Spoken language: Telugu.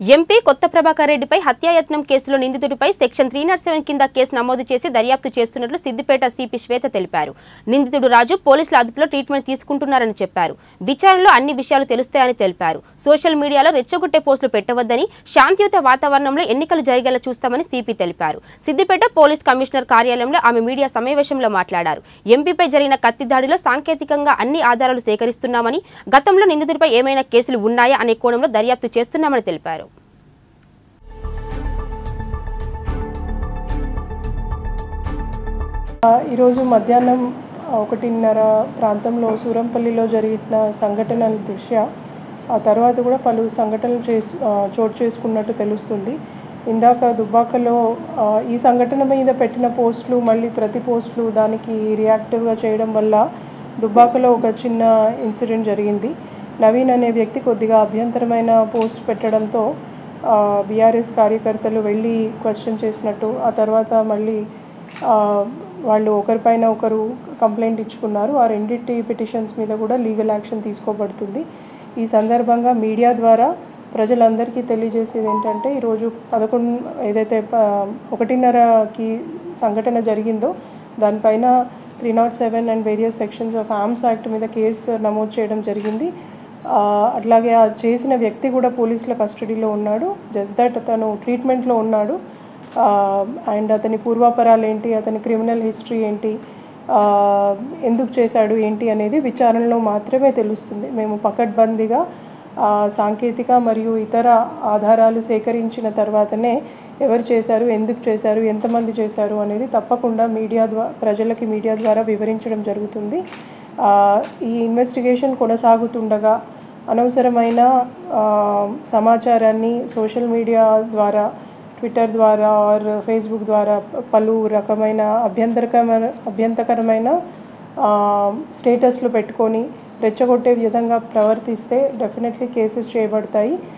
ఎంపీ కొత్త ప్రభాకర్ రెడ్డిపై హత్యాయత్నం కేసులో నిందితుడిపై సెక్షన్ త్రీ నాట్ సెవెన్ కింద కేసు నమోదు చేసి దర్యాప్తు చేస్తున్నట్లు సిద్దిపేట సిపి శ్వేత తెలిపారు నిందితుడు రాజు పోలీసుల అదుపులో ట్రీట్మెంట్ తీసుకుంటున్నారని చెప్పారు విచారణలో అన్ని విషయాలు తెలుస్తాయని తెలిపారు సోషల్ మీడియాలో రెచ్చగొట్టే పోస్టులు పెట్టవద్దని శాంతియుత వాతావరణంలో ఎన్నికలు జరిగేలా చూస్తామని సిపి తెలిపారు సిద్దిపేట పోలీస్ కమిషనర్ కార్యాలయంలో ఆమె మీడియా సమావేశంలో మాట్లాడారు ఎంపీపై జరిగిన కత్తి దాడిలో సాంకేతికంగా అన్ని ఆధారాలు సేకరిస్తున్నామని గతంలో నిందితుడిపై ఏమైనా కేసులు ఉన్నాయా అనే కోణంలో దర్యాప్తు చేస్తున్నామని తెలిపారు ఈరోజు మధ్యాహ్నం ఒకటిన్నర ప్రాంతంలో సూరంపల్లిలో జరిగిన సంఘటనల దృష్ట్యా ఆ తర్వాత కూడా పలు సంఘటనలు చేసు ఆ, చోటు చేసుకున్నట్టు తెలుస్తుంది ఇందాక దుబ్బాకలో ఆ, ఈ సంఘటన మీద పెట్టిన పోస్టులు మళ్ళీ ప్రతి పోస్టులు దానికి రియాక్టివ్గా చేయడం వల్ల దుబ్బాకలో ఒక చిన్న ఇన్సిడెంట్ జరిగింది నవీన్ అనే వ్యక్తి కొద్దిగా అభ్యంతరమైన పోస్ట్ పెట్టడంతో బీఆర్ఎస్ కార్యకర్తలు వెళ్ళి క్వశ్చన్ చేసినట్టు ఆ తర్వాత మళ్ళీ ఆ, వాళ్ళు ఒకరిపైన ఒకరు కంప్లైంట్ ఇచ్చుకున్నారు ఆ రెండింటి పిటిషన్స్ మీద కూడా లీగల్ యాక్షన్ తీసుకోబడుతుంది ఈ సందర్భంగా మీడియా ద్వారా ప్రజలందరికీ తెలియజేసేది ఏంటంటే ఈరోజు పదకొండు ఏదైతే ప- ఒకటిన్నరకి సంఘటన జరిగిందో దానిపైన three nought seven and various sections of arms act మీద కేసు నమోదు చేయడం జరిగింది ఆ, అట్లాగే ఆ చేసిన వ్యక్తి కూడా పోలీసుల కస్టడీలో ఉన్నాడు జస్ట్ దట్ తను ట్రీట్మెంట్లో ఉన్నాడు అండ్ అతని పూర్వాపరాలు ఏంటి అతని క్రిమినల్ హిస్టరీ ఏంటి ఆ, ఎందుకు చేశాడు ఏంటి అనేది విచారణలో మాత్రమే తెలుస్తుంది మేము పకడ్బందీగా ఆ, సాంకేతిక మరియు ఇతర ఆధారాలు సేకరించిన తర్వాతనే ఎవరు చేశారు ఎందుకు చేశారు ఎంతమంది చేశారు అనేది తప్పకుండా మీడియా ద్వారా ప్రజలకి మీడియా ద్వారా వివరించడం జరుగుతుంది ఆ, ఈ ఇన్వెస్టిగేషన్ కొనసాగుతుండగా అనవసరమైన ఆ, సమాచారాన్ని సోషల్ మీడియా ద్వారా ట్విట్టర్ ద్వారా ఆర్ ఫేస్బుక్ ద్వారా పలు రకమైన అభ్యంతరకరమైన అభ్యంతకరమైన ఆ, స్టేటస్లు పెట్టుకొని రెచ్చగొట్టే విధంగా ప్రవర్తిస్తే డెఫినెట్లీ కేసెస్ చేయబడతాయి